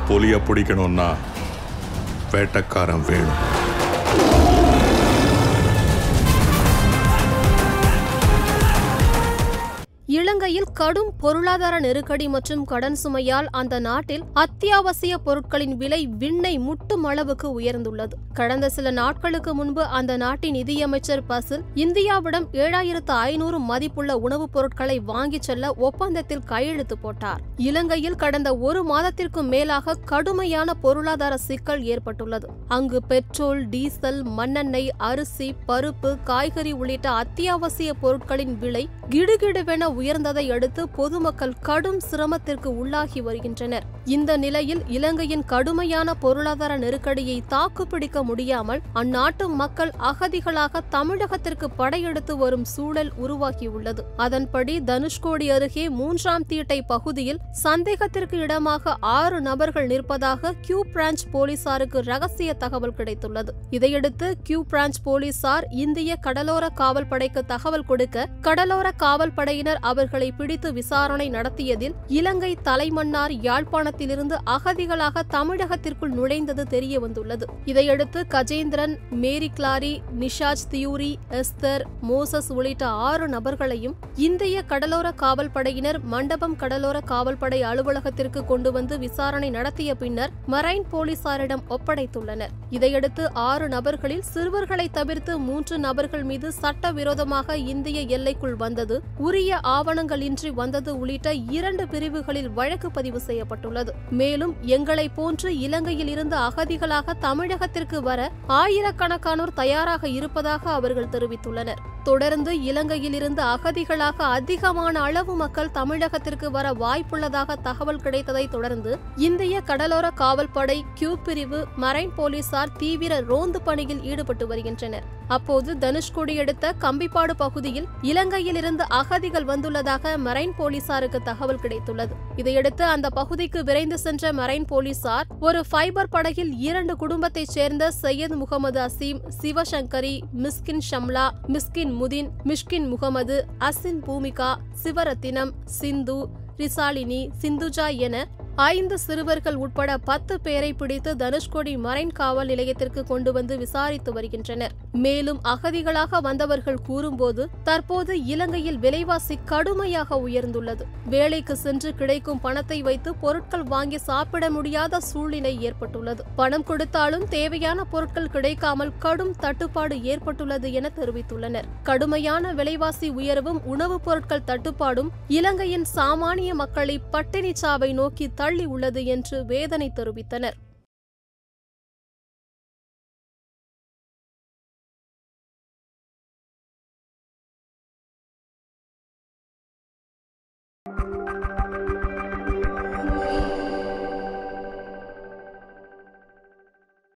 புலிய பிடிக்கணும்னா வேட்டக்காரன் வேணும் இலங்கையில் கடும் பொருளாதார நெருக்கடி மற்றும் கடன் சுமையால் அந்த நாட்டில் அத்தியாவசிய பொருட்களின் விலை விண்ணை முட்டும் அளவுக்கு உயர்ந்துள்ளது கடந்த சில நாட்களுக்கு முன்பு அந்த நாட்டின் நிதியமைச்சர் பசில் இந்தியாவிடம் ஏழாயிரத்து ஐநூறு மதிப்புள்ள உணவுப் பொருட்களை வாங்கிச் செல்ல ஒப்பந்தத்தில் கையெழுத்து போட்டார் இலங்கையில் கடந்த ஒரு மாதத்திற்கும் மேலாக கடுமையான பொருளாதார சிக்கல் ஏற்பட்டுள்ளது அங்கு பெட்ரோல் டீசல் மண்ணெண்ணெய் அரிசி பருப்பு காய்கறி உள்ளிட்ட அத்தியாவசிய பொருட்களின் விலை கிடுகிடுவென உயர்ந்ததை அடுத்து பொதுமக்கள் கடும் சிரமத்திற்கு உள்ளாகி வருகின்றனர் இந்த நிலையில் இலங்கையின் கடுமையான பொருளாதார நெருக்கடியை தாக்குப்பிடிக்க முடியாமல் அந்நாட்டு மக்கள் அகதிகளாக தமிழகத்திற்கு படையெடுத்து வரும் சூழல் உருவாகியுள்ளது அதன்படி தனுஷ்கோடி அருகே மூன்றாம் தீட்டை பகுதியில் சந்தேகத்திற்கு இடமாக ஆறு நபர்கள் நிற்பதாக கியூ பிரான்ச் போலீசாருக்கு ரகசிய தகவல் கிடைத்துள்ளது இதையடுத்து கியூ பிரான்ச் போலீசார் இந்திய கடலோர காவல் படைக்கு தகவல் கொடுக்க கடலோர காவல் படையினர் அவர்களை பிடித்து விசாரணை நடத்தியதில் இலங்கை தலைமன்னார் யாழ்ப்பாணத்திலிருந்து அகதிகளாக தமிழகத்திற்குள் நுழைந்தது தெரிய வந்துள்ளது இதையடுத்து கஜேந்திரன் மேரி கிளாரி நிஷாஜ் தியூரி எஸ்தர் மோசஸ் உள்ளிட்ட ஆறு நபர்களையும் இந்திய கடலோர காவல் படையினர் மண்டபம் கடலோர காவல் படை அலுவலகத்திற்கு கொண்டு வந்து விசாரணை நடத்திய பின்னர் மரைன் போலீசாரிடம் ஒப்படைத்துள்ளனர் இதையடுத்து ஆறு நபர்களில் சிறுவர்களை தவிர்த்து மூன்று நபர்கள் மீது சட்டவிரோதமாக இந்திய எல்லைக்குள் வந்தது உரிய ஆவணங்களின்றி வந்தது உள்ளிட்ட இரண்டு பிரிவுகளில் வழக்கு பதிவு செய்யப்பட்டுள்ளது மேலும் எங்களை போன்று இலங்கையில் இருந்து அகதிகளாக தமிழகத்திற்கு வர ஆயிரக்கணக்கானோர் தயாராக இருப்பதாக அவர்கள் தெரிவித்துள்ளனர் தொடர்ந்து இலங்கையில் இருந்து அகதிகளாக அதிகமான அளவு மக்கள் தமிழகத்திற்கு வர வாய்ப்புள்ளதாக தகவல் கிடைத்ததை தொடர்ந்து இந்திய கடலோர காவல்படை கியூ பிரிவு மரைன் போலீசார் தீவிர ரோந்து பணியில் ஈடுபட்டு வருகின்றனர் அப்போது தனுஷ்கோடி அடுத்த கம்பிப்பாடு பகுதியில் இலங்கையில் இருந்து அகதிகள் வந்துள்ளதாக மரைன் போலீசாருக்கு தகவல் கிடைத்துள்ளது இதையடுத்து அந்த பகுதிக்கு விரைந்து சென்ற மரைன் போலீசார் ஒரு ஃபைபர் படகில் இரண்டு குடும்பத்தைச் சேர்ந்த சையத் முகமது அசீம் சிவசங்கரி மிஸ்கின் ஷம்லா மிஸ்கின் முதின் மிஷ்கின் முகமது அசின் பூமிகா சிவரத்தினம் சிந்து ரிசாலினி சிந்துஜா என ஐந்து சிறுவர்கள் உட்பட பத்து பேரை பிடித்து தனுஷ்கோடி மரைன் காவல் நிலையத்திற்கு கொண்டு வந்து விசாரித்து வருகின்றனர் மேலும் அகதிகளாக வந்தவர்கள் கூறும்போது தற்போது இலங்கையில் விலைவாசி கடுமையாக உயர்ந்துள்ளது வேலைக்கு சென்று கிடைக்கும் பணத்தை வைத்து பொருட்கள் வாங்கி சாப்பிட முடியாத சூழ்நிலை ஏற்பட்டுள்ளது பணம் கொடுத்தாலும் தேவையான பொருட்கள் கிடைக்காமல் கடும் தட்டுப்பாடு ஏற்பட்டுள்ளது என தெரிவித்துள்ளனர் கடுமையான விலைவாசி உயர்வும் உணவுப் பொருட்கள் தட்டுப்பாடும் இலங்கையின் சாமானிய மக்களை பட்டினி சாவை நோக்கி தள்ளி உள்ளது என்று வேதனை தெரிவித்தனர்